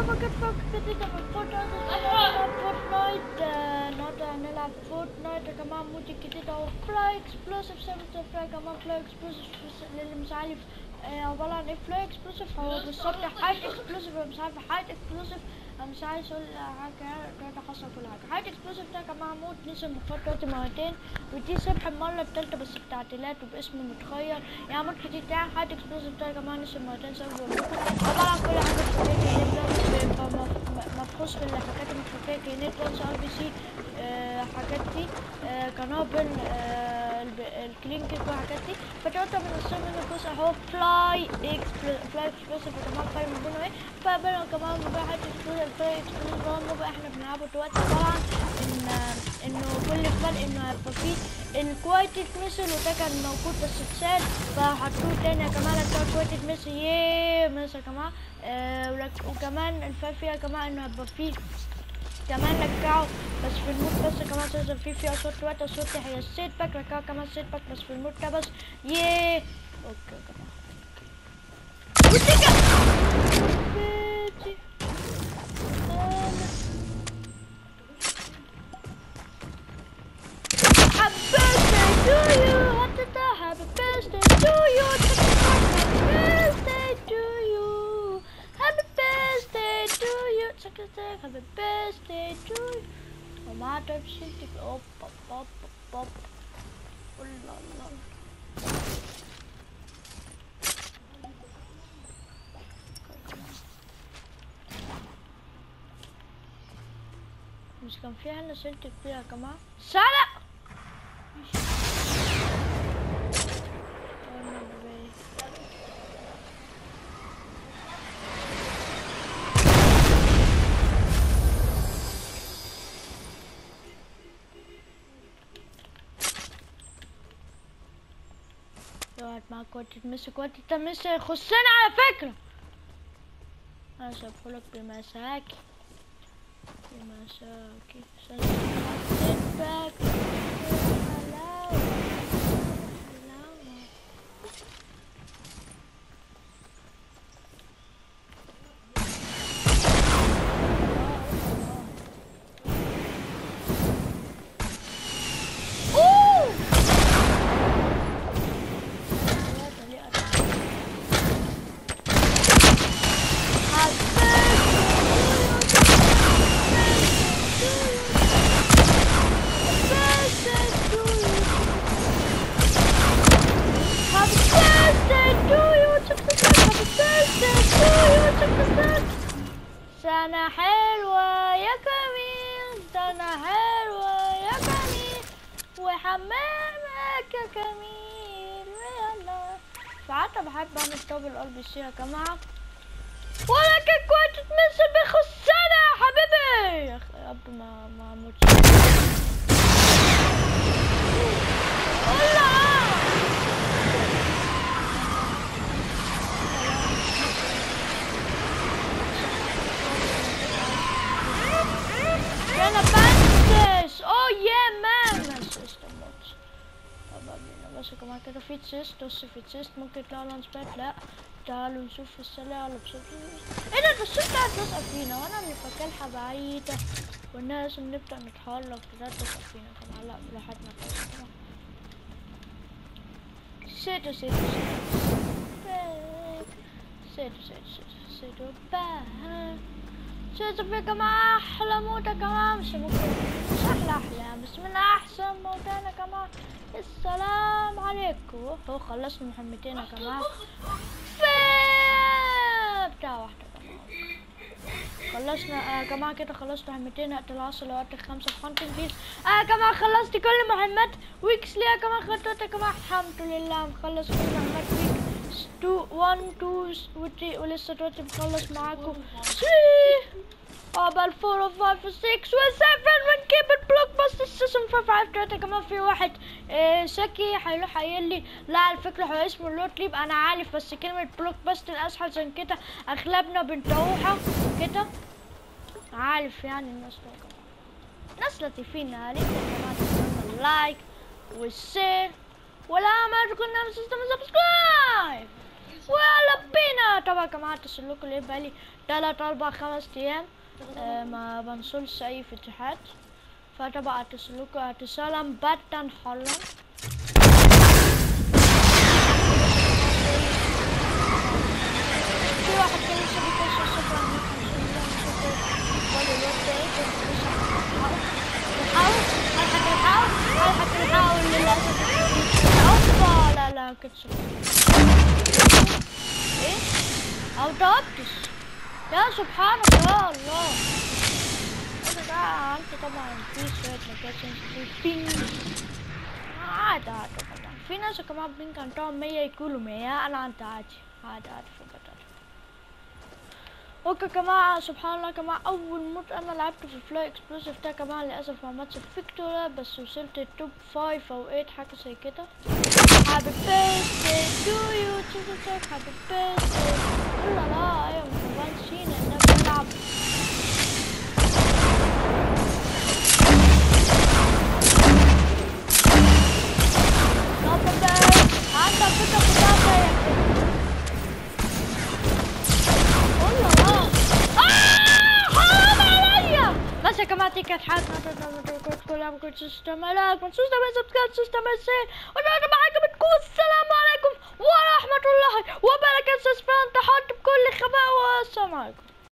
باكت باكت جديدة من فورتنايت نلعب فورتنايت آه، النهاردة هنلعب فورتنايت يا جماعة مود الجديد اهو فلاي اكسبلوسيف سيرفر فلاي يا جماعة فلاي اكسبلوسيف للي مش عارف آه، عبارة عن ايه فلاي اكسبلوسيف هو بالظبط حاجة اكسبلوسيف مش عارف حاجة اكسبلوسيف انا مش عايز اقول حاجة ده حصل كل حاجة حاجة اكسبلوسيف ده يا جماعة مود نزل من فترة دلوقتي مرتين ودي سبح المرة التالتة بس بتعديلات وباسم متغير يعني مود جديد ده حاجة اكسبلوسيف ده يا جماعة نزل مرتين زي ما بقول لكم عبارة عن كل حاجة في بيبقى مف- مفحوص في الحاجات المخفية كينات واتس ار بي سي حاجات دي آه، قنابل آه، الب- الكلينكس والحاجات دي فتقدر من الصين منه جزء اهو فلاي اكس فلاي اكسبلوسيف يا جماعة فرق ما بينه ايه فرق بينه كمان وبين حاجة اكسبلوسيف الفلاي اكسبلوسيف هو الموضوع احنا بنلعبه دلوقتي طبعا ان آه، انه كل فرق انه هيبقى فيه الكويتد ميسل وده كان موجود بس اتشال فحطوه تاني يا جماعة لقيتوه كويتد ميسل ياه ميسل يا جماعة آه، ولك- وكمان الفرق فيها كمان انه هيبقى فيه كمان رجعوا بس في المود بس كمان تنزل فيه فيها صوت وقت صوت هي السيت باك رجعوا كمان سيت باك بس في المود ده بس ياه اوكي يا جماعة وتيجا بيتي أنا Happy birthday to you. Happy birthday, happy birthday to you. Happy birthday to you. Happy birthday to you. Check it out. Happy birthday to you. ومع تبسيطك اوب اوب اوب اوب الله الله مش كان في هنا سلك كبير يا جماعة سلق يقعد معاك وقت تمسك وقت تمسك يخصنا على فكرة انا سأقولك بمساكي بمساكي سنتك باك اوه سنة حلوة يا كمين سنة حلوة يا كمين وحمامك يا كمين يلا ساعات بحب اعمل طب القلب السي يا جماعة ولكن كنت تمثل بخسانة يا حبيبي يا أخي، يا رب ما ما اموتش الله انا بنسس اوه يا مان بنسس يلا بينا بس يا جماعة كده في تشيست بص في تشيست ممكن تلاقوا لانش باد لا تعالوا نشوف في السريع ولا بصوت ايه ده ده الصوت قاعد تسقط فينا وانا اللي فاكرها بعيدة وانها لازم نبدأ نتحرك كده تسقط فينا يا جماعة لا براحتنا خالص يا جماعة. سيتو سيتو سيتو سيتو سيتو سيتو باها شوفوا يا جماعة أحلى موت يا جماعة مش ممكن مش أحلى أحلام بس من أحسن موتين يا جماعة السلام عليكم هو خلصنا مهمتين يا جماعة في- بتاع واحدة يا جماعة خلصنا آه، يا جماعة كده خلصت مهمتين وقت العصر وقت الخمسة في خانة الفيل آه يا جماعة خلصت كل مهمات ويكس ليه يا جماعة خطوات يا جماعة الحمد لله مخلص كل مهمات ويك 2 1 2 وتي- ولسه دلوقتي بخلص معاكم 3 قبل 4 و 5 و 6 و 7 ونجيب البلوك باست السيزون 5 دلوقتي كمان في واحد آه شكي هيروح قايل لي لا على فكرة هو اسمه لوت ليب انا عارف بس كلمة بلوك باست الاسهل عشان كده اغلبنا بنتوحها كده عارف يعني الناس لطيفة ناس لطيفين عليك يا جماعة تنسوا اللايك والشير ولا ما تكون نعمل سيستم سبسكرايب ويلا بينا طبعا يا جماعة تسلكوا ليه بقالي تلات أربع خمس أيام آه، ما بنصلش أي فتوحات فطبعا تسلكوا اتصالا باتا حالا في واحد كان لسه بيكسر صفر عن ولا الواد ده ايه كان لسه بيحاول الحق الحاول الحق الحاول للأسف اوبا لا لا كنت ايه او ضربتش يا سبحانك يا الله ايه ده انت طبعا في شوية لوكيشنز في بينج عادي عادي طبعا في ناس كمان بينج عندهم مية يقولوا مية انا عندي عادي عادي عادي في البطاطا اوكي يا جماعة سبحان الله يا جماعة اول مرة انا لعبت في فلاي اكسبلوسيف ده يا جماعة للاسف ما عملتش فيكتوريا بس وصلت التوب فايف او ايت حاجة زي كده Happy birthday to you تيك Happy birthday لا لا ايوه مبانشين انا بلعب Not bad. عندك فكرة بتاعتها يا والله آه حرام عليا بس يا جماعة دي كانت حلقة كلها كنت سيستم عليكم سيستم سبسكرايب سيستم السين وانا معاكم بتكون السلام عليكم ورحمة الله وبركاته سبحانه تحط بكل خباء والسلام عليكم